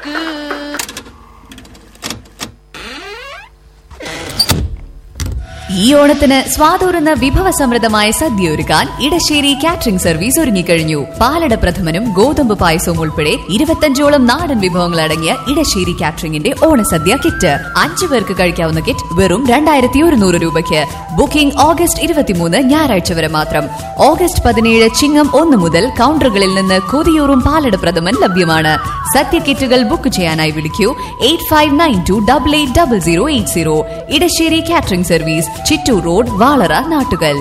ഈ ഓണത്തിന് സ്വാതൂറുന്ന വിഭവസമൃദ്ധമായ സദ്യ ഒരുക്കാൻ ഇടശ്ശേരി കാറ്ററിംഗ് സർവീസ് ഒരുങ്ങിക്കഴിഞ്ഞു പാലട പ്രഥമനും ഗോതമ്പ് പായസവും ഉൾപ്പെടെ ഇരുപത്തഞ്ചോളം നാടൻ വിഭവങ്ങൾ അടങ്ങിയ ഇടശ്ശേരി കാറ്ററിംഗിന്റെ ഓണസദ്യ കിറ്റ് അഞ്ചു പേർക്ക് കഴിക്കാവുന്ന കിറ്റ് വെറും രണ്ടായിരത്തി ഒരുന്നൂറ് രൂപയ്ക്ക് ബുക്കിംഗ് ഓഗസ്റ്റ് ഇരുപത്തിമൂന്ന് ഞായറാഴ്ച വരെ മാത്രം ഓഗസ്റ്റ് പതിനേഴ് ചിങ്ങം ഒന്ന് മുതൽ കൗണ്ടറുകളിൽ നിന്ന് കൊതിയൂറും പാലട പ്രഥമൻ ലഭ്യമാണ് സദ്യ കിറ്റുകൾ ബുക്ക് ചെയ്യാനായി വിളിക്കൂ eight five nine two double eight double zero eight zero Edassery catering service Chittur road Valara Nattukal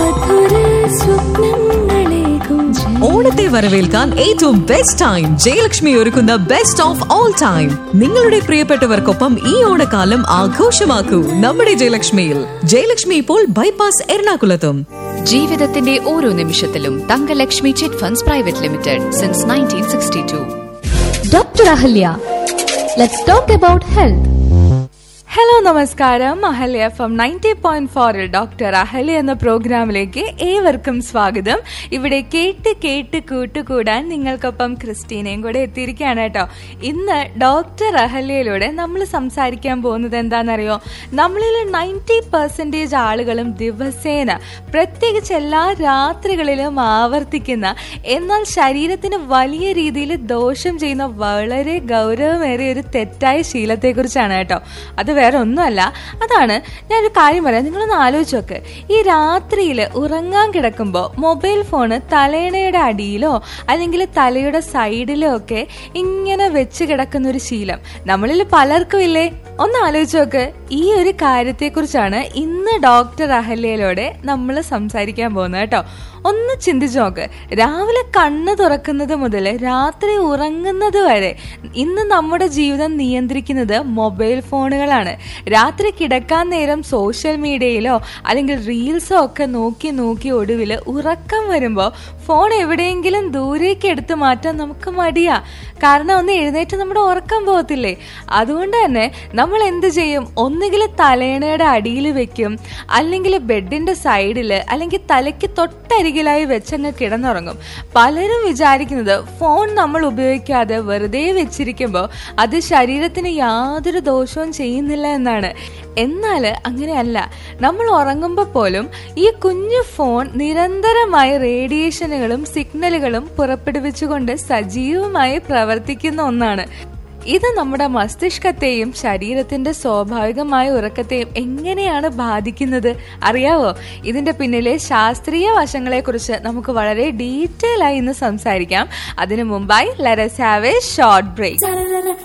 ഓണത്തെ വരവേൽക്കാൻ ഏറ്റവും ബെസ്റ്റ് ടൈം ജയലക്ഷ്മി ഒരുക്കുന്ന ബെസ്റ്റ് ഓഫ് ഓൾ ടൈം നിങ്ങളുടെ പ്രിയപ്പെട്ടവർക്കൊപ്പം ഈ ഓണക്കാലം ആഘോഷമാക്കൂ നമ്മുടെ ജയലക്ഷ്മിയിൽ ജയലക്ഷ്മി ഇപ്പോൾ ബൈപ്പാസ് എറണാകുളത്തും ജീവിതത്തിന്റെ ഓരോ നിമിഷത്തിലും Thankalakshmi chit funds private limited since nineteen sixty two Dr. Ahalya. Let's talk about health. Hello നമസ്കാരം അഹല്യ എഫ് എം നയൻറ്റി പോയിന്റ് ഫോറിൽ ഡോക്ടർ അഹല്യ എന്ന പ്രോഗ്രാമിലേക്ക് ഏവർക്കും സ്വാഗതം ഇവിടെ കേട്ട് കേട്ട് കൂട്ടുകൂടാൻ നിങ്ങൾക്കൊപ്പം ക്രിസ്റ്റീനയും കൂടെ എത്തിയിരിക്കുകയാണ് കേട്ടോ ഇന്ന് ഡോക്ടർ അഹല്യയിലൂടെ നമ്മൾ സംസാരിക്കാൻ പോകുന്നത് എന്താണെന്നറിയോ നമ്മളിൽ നയൻറ്റി പെർസെൻറ്റേജ് ആളുകളും ദിവസേന പ്രത്യേകിച്ച് എല്ലാ രാത്രികളിലും ആവർത്തിക്കുന്ന എന്നാൽ ശരീരത്തിന് വലിയ രീതിയിൽ ദോഷം ചെയ്യുന്ന വളരെ ഗൗരവമേറിയ ഒരു തെറ്റായ ശീലത്തെക്കുറിച്ചാണ് കേട്ടോ അത് വേറെ ഒന്നുമല്ല അതാണ് ഞാനൊരു കാര്യം പറയാം നിങ്ങളൊന്ന് ആലോചിച്ച് നോക്ക് ഈ രാത്രിയിൽ ഉറങ്ങാൻ കിടക്കുമ്പോൾ മൊബൈൽ ഫോണ് തലേണയുടെ അടിയിലോ അല്ലെങ്കിൽ തലയുടെ സൈഡിലോ ഒക്കെ ഇങ്ങനെ വെച്ച് കിടക്കുന്ന ഒരു ശീലം നമ്മളിൽ പലർക്കും ഇല്ലേ ഒന്ന് ആലോചിച്ച് നോക്ക് ഈ ഒരു കാര്യത്തെക്കുറിച്ചാണ് ഇന്ന് ഡോക്ടർ അഹല്യയിലൂടെ നമ്മൾ സംസാരിക്കാൻ പോകുന്നത് കേട്ടോ ഒന്ന് ചിന്തിച്ചു നോക്ക് രാവിലെ കണ്ണ് തുറക്കുന്നത് മുതൽ രാത്രി ഉറങ്ങുന്നത് വരെ ഇന്ന് നമ്മുടെ ജീവിതം നിയന്ത്രിക്കുന്നത് മൊബൈൽ ഫോണുകളാണ് രാത്രി കിടക്കാൻ നേരം സോഷ്യൽ മീഡിയയിലോ അല്ലെങ്കിൽ റീൽസോ ഒക്കെ നോക്കി നോക്കി ഒടുവിൽ ഉറക്കം വരുമ്പോൾ ഫോൺ എവിടെയെങ്കിലും ദൂരേക്ക് എടുത്തു മാറ്റാൻ നമുക്ക് മടിയാ കാരണം ഒന്ന് എഴുന്നേറ്റ് നമ്മുടെ ഉറക്കം പോകത്തില്ലേ അതുകൊണ്ട് തന്നെ നമ്മൾ എന്ത് ചെയ്യും ഒന്നുകിൽ തലേണയുടെ അടിയിൽ വെക്കും അല്ലെങ്കിൽ ബെഡിന്റെ സൈഡിൽ അല്ലെങ്കിൽ തലയ്ക്ക് തൊട്ടരികിലായി വെച്ചങ്ങ് കിടന്നുറങ്ങും പലരും വിചാരിക്കുന്നത് ഫോൺ നമ്മൾ ഉപയോഗിക്കാതെ വെറുതെ വെച്ചിരിക്കുമ്പോൾ അത് ശരീരത്തിന് യാതൊരു ദോഷവും ചെയ്യുന്നില്ല എന്നാണ് എന്നാൽ അങ്ങനെയല്ല നമ്മൾ ഉറങ്ങുമ്പോൾ പോലും ഈ കുഞ്ഞു ഫോൺ നിരന്തരമായ റേഡിയേഷനുകളും സിഗ്നലുകളും പുറപ്പെടുവിച്ചുകൊണ്ട് സജീവമായി പ്രവർത്തിക്കുന്ന ഒന്നാണ് ഇത് നമ്മുടെ മസ്തിഷ്കത്തെയും ശരീരത്തിന്റെ സ്വാഭാവികമായ ഉറക്കത്തെയും എങ്ങനെയാണ് ബാധിക്കുന്നത് അറിയാവോ ഇതിന്റെ പിന്നിലെ ശാസ്ത്രീയ വശങ്ങളെക്കുറിച്ച് നമുക്ക് വളരെ ഡീറ്റെയിൽ ആയി ഇന്ന് സംസാരിക്കാം അതിനു മുമ്പായി let's have a short break